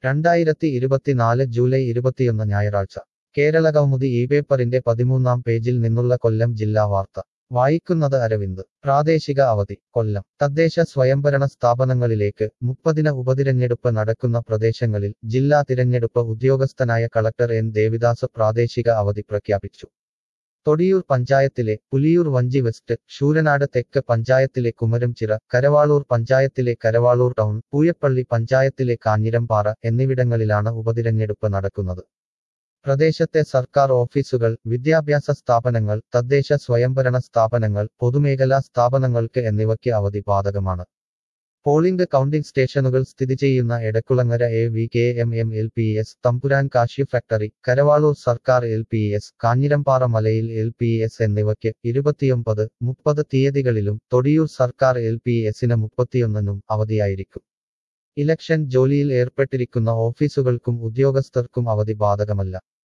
രണ്ടായിരത്തി ഇരുപത്തിനാല് ജൂലൈ ഇരുപത്തിയൊന്ന് ഞായറാഴ്ച കേരള കൗമുദി ഈ പേപ്പറിന്റെ പതിമൂന്നാം പേജിൽ നിന്നുള്ള കൊല്ലം ജില്ലാ വാർത്ത വായിക്കുന്നത് അരവിന്ദ് പ്രാദേശിക അവധി കൊല്ലം തദ്ദേശ സ്വയംഭരണ സ്ഥാപനങ്ങളിലേക്ക് മുപ്പതിന് ഉപതിരഞ്ഞെടുപ്പ് നടക്കുന്ന പ്രദേശങ്ങളിൽ ജില്ലാ തിരഞ്ഞെടുപ്പ് ഉദ്യോഗസ്ഥനായ കളക്ടർ എൻ ദേവിദാസ് പ്രാദേശിക അവധി പ്രഖ്യാപിച്ചു തൊടിയൂർ പഞ്ചായത്തിലെ പുലിയൂർ വഞ്ചി വെസ്റ്റ് ശൂരനാട് തെക്ക് പഞ്ചായത്തിലെ കുമരംചിറ കരവാളൂർ പഞ്ചായത്തിലെ കരവാളൂർ ടൗൺ പൂയപ്പള്ളി പഞ്ചായത്തിലെ കാഞ്ഞിരംപാറ എന്നിവിടങ്ങളിലാണ് ഉപതിരഞ്ഞെടുപ്പ് നടക്കുന്നത് പ്രദേശത്തെ സർക്കാർ ഓഫീസുകൾ വിദ്യാഭ്യാസ സ്ഥാപനങ്ങൾ തദ്ദേശ സ്വയംഭരണ സ്ഥാപനങ്ങൾ പൊതുമേഖലാ സ്ഥാപനങ്ങൾക്ക് എന്നിവയ്ക്ക് അവധി ബാധകമാണ് പോളിംഗ് കൗണ്ടിംഗ് സ്റ്റേഷനുകൾ സ്ഥിതി ചെയ്യുന്ന Edakkulangara A V K M M L P S Thampuran Kashi factory Karavaloor സർക്കാർ എൽ പി എസ് കാഞ്ഞിരംപാറ മലയിൽ എൽ പി എസ് എന്നിവയ്ക്ക് ഇരുപത്തിയൊമ്പത് മുപ്പത് തീയതികളിലും തൊടിയൂർ സർക്കാർ എൽ പി എസിന് മുപ്പത്തിയൊന്നിനും അവധിയായിരിക്കും ഇലക്ഷൻ ജോലിയിൽ ഏർപ്പെട്ടിരിക്കുന്ന ഓഫീസുകൾക്കും ഉദ്യോഗസ്ഥർക്കും അവധി ബാധകമല്ല